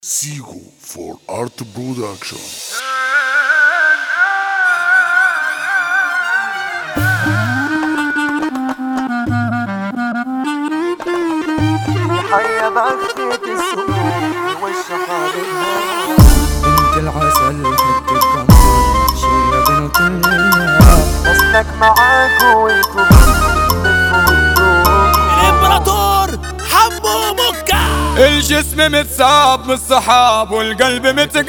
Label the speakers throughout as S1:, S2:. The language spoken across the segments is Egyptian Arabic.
S1: Sigo for Art Production.
S2: حيا بختة السموم والشحابها
S3: بنت العسل حتة القمر شي بنت الله
S2: اصلك معاك وانتو بتلفوا
S4: الامبراطور حمو مكة
S3: الجسم متصاب من الصحاب والقلب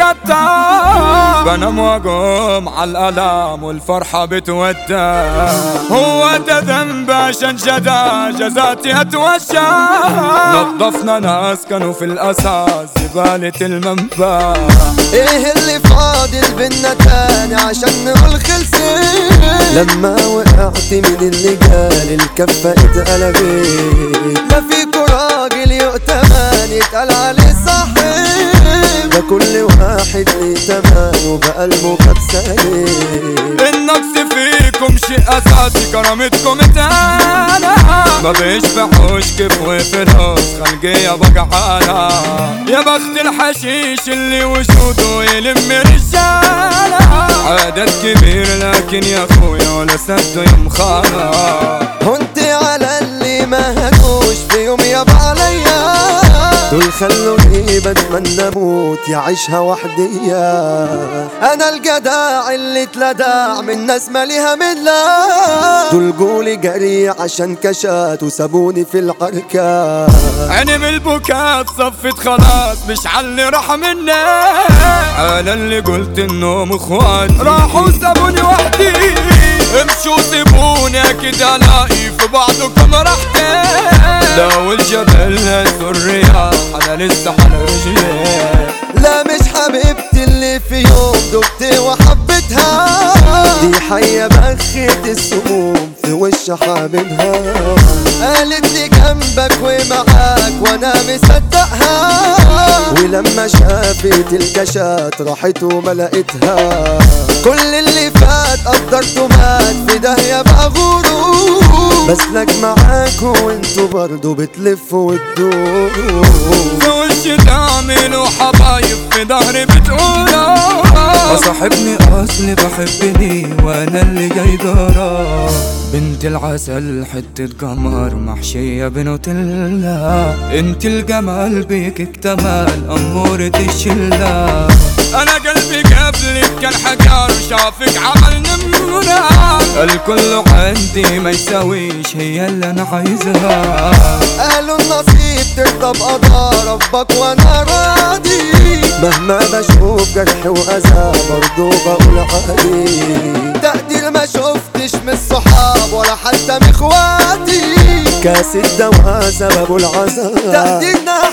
S3: متقطع بنام واقوم على الالام والفرحه بتودع هو ده ذنب عشان جدا جزاتي اتوشى نظفنا ناس كانوا في الاساس زباله المنبع
S2: ايه اللي فاضل بينا تاني عشان نقول خلصين لما وقعت من اللي قال الكفة اتقلبت لا فيكو راجل يؤتمن يتقال عليه صاحب ده كل واحد ليه تمن وبقلبه كبسانين
S3: النقص فيكم شيء اساسي كرامتكم تعالى ما بيشبعوش كيف وفلوس خلقية بقعالة يا بخت الحشيش اللي وجوده يلم رجالة عدد كبير لكن يا اخويا ولا سده يمخانا
S2: هنت على اللي ما هجوش في يوم يابا عليا دول خلوني بتمنى اموت يعيشها وحدية انا الجدع اللي اتلدع من ناس ماليها ملا دول قولي جري عشان كشات وسابوني في العركة
S3: عيني من البكاء صفت خلاص مش علي راح مني انا اللي قلت انهم اخوات راحوا سابوني وحدي امشوا سيبوني اكيد الاقي في بعضكم راحتي لو الجبل هز الرياح انا لسه على رجلي
S2: لا مش حبيبتي اللي في يوم دبت وحبتها دي حية بخت السموم في وش حاببها قالت لي جنبك ومعاك وانا مصدقها ولما شافت الكشات راحت وما لقيتها كل اللي فات قدرته مات في داهية بقى غرور بسلك معاك وانتوا برضو بتلفوا وتدوروا
S3: في وش تعملوا حبايب في ظهري بتقولوا صاحبني اصلي بحبني وانا اللي جاي دورا بنت العسل حتة قمر محشية بنوتيلا انت الجمال بيك اكتمل امورة الشلة انا قلبي قبلك كان حجر شافك عمل نمرة الكل عندي ما يساويش هي اللي انا عايزها
S2: قالوا النصيب ترضى بقضاء ربك وانا راضي مهما بشوف جرح واذى برضو بقول عادي تقدير ما شفتش من الصحاب ولا حتى من اخواتي كاس الدواء سببه العذاب تقديرنا